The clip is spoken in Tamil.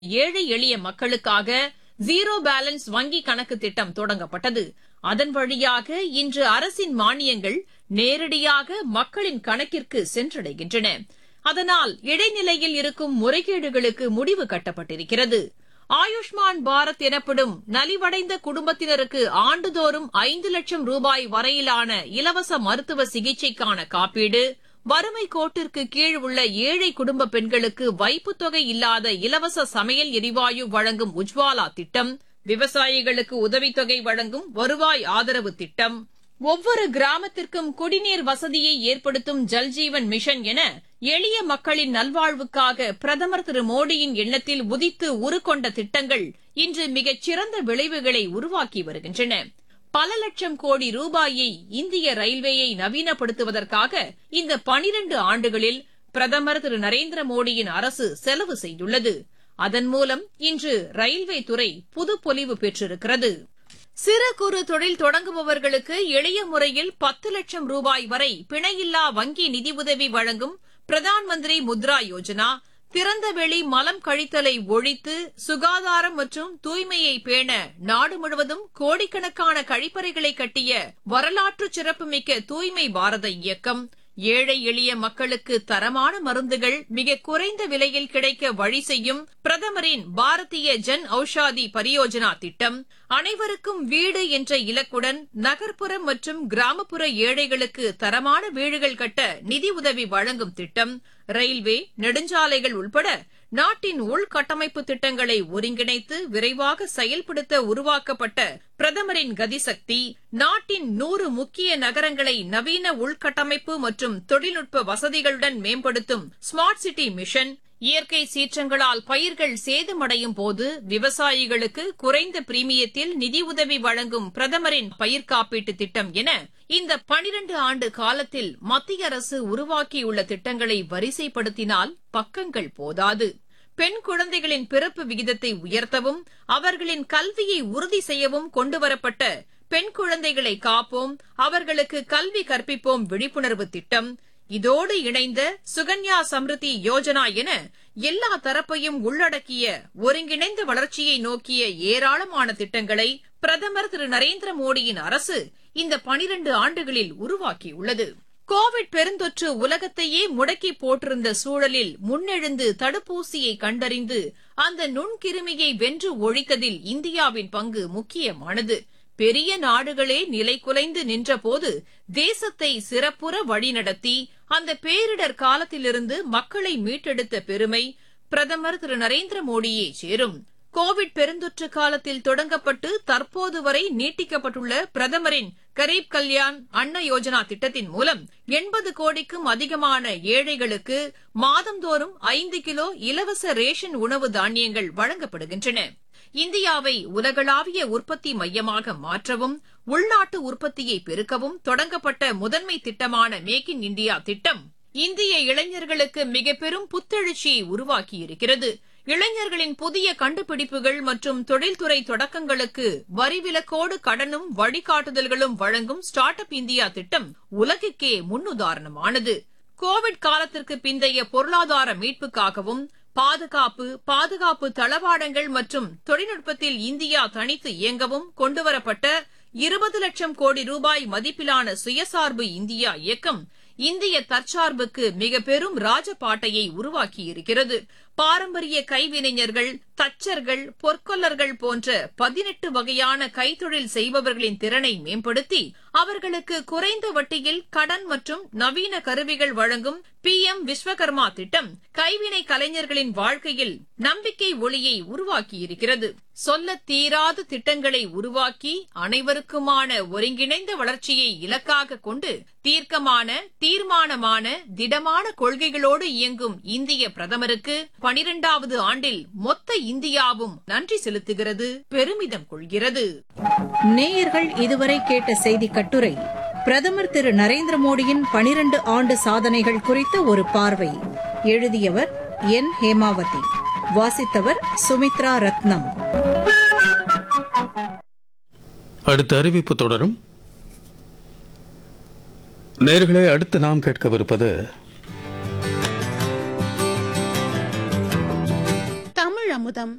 ஏழை எளிய மக்களுக்காக ஜீரோ பேலன்ஸ் வங்கி கணக்கு திட்டம் தொடங்கப்பட்டது அதன் வழியாக இன்று அரசின் மானியங்கள் நேரடியாக மக்களின் கணக்கிற்கு சென்றடைகின்றன அதனால் இடைநிலையில் இருக்கும் முறைகேடுகளுக்கு முடிவு கட்டப்பட்டிருக்கிறது ஆயுஷ்மான் பாரத் எனப்படும் நலிவடைந்த குடும்பத்தினருக்கு ஆண்டுதோறும் ஐந்து லட்சம் ரூபாய் வரையிலான இலவச மருத்துவ சிகிச்சைக்கான காப்பீடு வறுமை கோட்டிற்கு கீழ் உள்ள ஏழை குடும்ப பெண்களுக்கு வைப்புத் தொகை இல்லாத இலவச சமையல் எரிவாயு வழங்கும் உஜ்வாலா திட்டம் விவசாயிகளுக்கு உதவித்தொகை வழங்கும் வருவாய் ஆதரவு திட்டம் ஒவ்வொரு கிராமத்திற்கும் குடிநீர் வசதியை ஏற்படுத்தும் ஜல்ஜீவன் மிஷன் என எளிய மக்களின் நல்வாழ்வுக்காக பிரதமர் திரு மோடியின் எண்ணத்தில் உதித்து உருக்கொண்ட திட்டங்கள் இன்று மிகச் சிறந்த விளைவுகளை உருவாக்கி வருகின்றன பல லட்சம் கோடி ரூபாயை இந்திய ரயில்வேயை நவீனப்படுத்துவதற்காக இந்த பனிரண்டு ஆண்டுகளில் பிரதமர் திரு நரேந்திர மோடியின் அரசு செலவு செய்துள்ளது அதன் மூலம் இன்று ரயில்வே துறை புதுப்பொலிவு பெற்றிருக்கிறது சிறு குறு தொழில் தொடங்குபவர்களுக்கு எளிய முறையில் பத்து லட்சம் ரூபாய் வரை பிணையில்லா வங்கி நிதியுதவி வழங்கும் பிரதான் மந்திரி முத்ரா யோஜனா திறந்தவெளி மலம் கழித்தலை ஒழித்து சுகாதாரம் மற்றும் தூய்மையை பேண நாடு முழுவதும் கோடிக்கணக்கான கழிப்பறைகளை கட்டிய வரலாற்று சிறப்புமிக்க தூய்மை பாரத இயக்கம் ஏழை எளிய மக்களுக்கு தரமான மருந்துகள் மிக குறைந்த விலையில் கிடைக்க வழி செய்யும் பிரதமரின் பாரதிய ஜன் ஔஷாதி பரியோஜனா திட்டம் அனைவருக்கும் வீடு என்ற இலக்குடன் நகர்ப்புற மற்றும் கிராமப்புற ஏழைகளுக்கு தரமான வீடுகள் கட்ட நிதியுதவி வழங்கும் திட்டம் ரயில்வே நெடுஞ்சாலைகள் உள்பட நாட்டின் உள்கட்டமைப்பு திட்டங்களை ஒருங்கிணைத்து விரைவாக செயல்படுத்த உருவாக்கப்பட்ட பிரதமரின் கதிசக்தி நாட்டின் நூறு முக்கிய நகரங்களை நவீன உள்கட்டமைப்பு மற்றும் தொழில்நுட்ப வசதிகளுடன் மேம்படுத்தும் ஸ்மார்ட் சிட்டி மிஷன் இயற்கை சீற்றங்களால் பயிர்கள் சேதமடையும் போது விவசாயிகளுக்கு குறைந்த பிரீமியத்தில் நிதியுதவி வழங்கும் பிரதமரின் பயிர் காப்பீட்டு திட்டம் என இந்த பனிரண்டு ஆண்டு காலத்தில் மத்திய அரசு உருவாக்கியுள்ள திட்டங்களை வரிசைப்படுத்தினால் பக்கங்கள் போதாது பெண் குழந்தைகளின் பிறப்பு விகிதத்தை உயர்த்தவும் அவர்களின் கல்வியை உறுதி செய்யவும் கொண்டுவரப்பட்ட பெண் குழந்தைகளை காப்போம் அவர்களுக்கு கல்வி கற்பிப்போம் விழிப்புணர்வு திட்டம் இதோடு இணைந்த சுகன்யா சம்ருதி யோஜனா என எல்லா தரப்பையும் உள்ளடக்கிய ஒருங்கிணைந்த வளர்ச்சியை நோக்கிய ஏராளமான திட்டங்களை பிரதமர் திரு நரேந்திர மோடியின் அரசு இந்த பனிரண்டு ஆண்டுகளில் உருவாக்கியுள்ளது கோவிட் பெருந்தொற்று உலகத்தையே முடக்கி போட்டிருந்த சூழலில் முன்னெழுந்து தடுப்பூசியை கண்டறிந்து அந்த நுண்கிருமியை வென்று ஒழித்ததில் இந்தியாவின் பங்கு முக்கியமானது பெரிய நாடுகளே நிலை குலைந்து நின்றபோது தேசத்தை சிறப்புற வழிநடத்தி அந்த பேரிடர் காலத்திலிருந்து மக்களை மீட்டெடுத்த பெருமை பிரதமர் திரு நரேந்திர மோடியே சேரும் கோவிட் பெருந்தொற்று காலத்தில் தொடங்கப்பட்டு தற்போது வரை நீட்டிக்கப்பட்டுள்ள பிரதமரின் கரீப் கல்யாண் அன்ன யோஜனா திட்டத்தின் மூலம் எண்பது கோடிக்கும் அதிகமான ஏழைகளுக்கு மாதந்தோறும் ஐந்து கிலோ இலவச ரேஷன் உணவு தானியங்கள் வழங்கப்படுகின்றன இந்தியாவை உலகளாவிய உற்பத்தி மையமாக மாற்றவும் உள்நாட்டு உற்பத்தியை பெருக்கவும் தொடங்கப்பட்ட முதன்மை திட்டமான மேக் இன் இந்தியா திட்டம் இந்திய இளைஞர்களுக்கு மிக பெரும் புத்தெழுச்சியை உருவாக்கியிருக்கிறது இளைஞர்களின் புதிய கண்டுபிடிப்புகள் மற்றும் தொழில்துறை தொடக்கங்களுக்கு வரிவிலக்கோடு கடனும் வழிகாட்டுதல்களும் வழங்கும் ஸ்டார்ட் அப் இந்தியா திட்டம் உலகுக்கே முன்னுதாரணமானது கோவிட் காலத்திற்கு பிந்தைய பொருளாதார மீட்புக்காகவும் பாதுகாப்பு பாதுகாப்பு தளவாடங்கள் மற்றும் தொழில்நுட்பத்தில் இந்தியா தனித்து இயங்கவும் கொண்டுவரப்பட்ட இருபது லட்சம் கோடி ரூபாய் மதிப்பிலான சுயசார்பு இந்தியா இயக்கம் இந்திய தற்சார்புக்கு மிக பெரும் ராஜபாட்டையை உருவாக்கியிருக்கிறது பாரம்பரிய கைவினைஞர்கள் தச்சர்கள் பொற்கொல்லர்கள் போன்ற பதினெட்டு வகையான கைத்தொழில் செய்பவர்களின் திறனை மேம்படுத்தி அவர்களுக்கு குறைந்த வட்டியில் கடன் மற்றும் நவீன கருவிகள் வழங்கும் பி எம் விஸ்வகர்மா திட்டம் கைவினை கலைஞர்களின் வாழ்க்கையில் நம்பிக்கை ஒளியை உருவாக்கியிருக்கிறது சொல்ல தீராத திட்டங்களை உருவாக்கி அனைவருக்குமான ஒருங்கிணைந்த வளர்ச்சியை இலக்காக கொண்டு தீர்க்கமான தீர்மானமான திடமான கொள்கைகளோடு இயங்கும் இந்திய பிரதமருக்கு பனிரெண்டாவது ஆண்டில் மொத்த இந்தியாவும் நன்றி செலுத்துகிறது பெருமிதம் கொள்கிறது நேயர்கள் இதுவரை கேட்ட செய்தி கட்டுரை பிரதமர் திரு நரேந்திர மோடியின் பனிரண்டு ஆண்டு சாதனைகள் குறித்த ஒரு பார்வை எழுதியவர் என் ஹேமாவதி வாசித்தவர் சுமித்ரா ரத்னம் அடுத்த அறிவிப்பு தொடரும் நேர்களே அடுத்து நாம் கேட்கவிருப்பது தமிழ் அமுதம்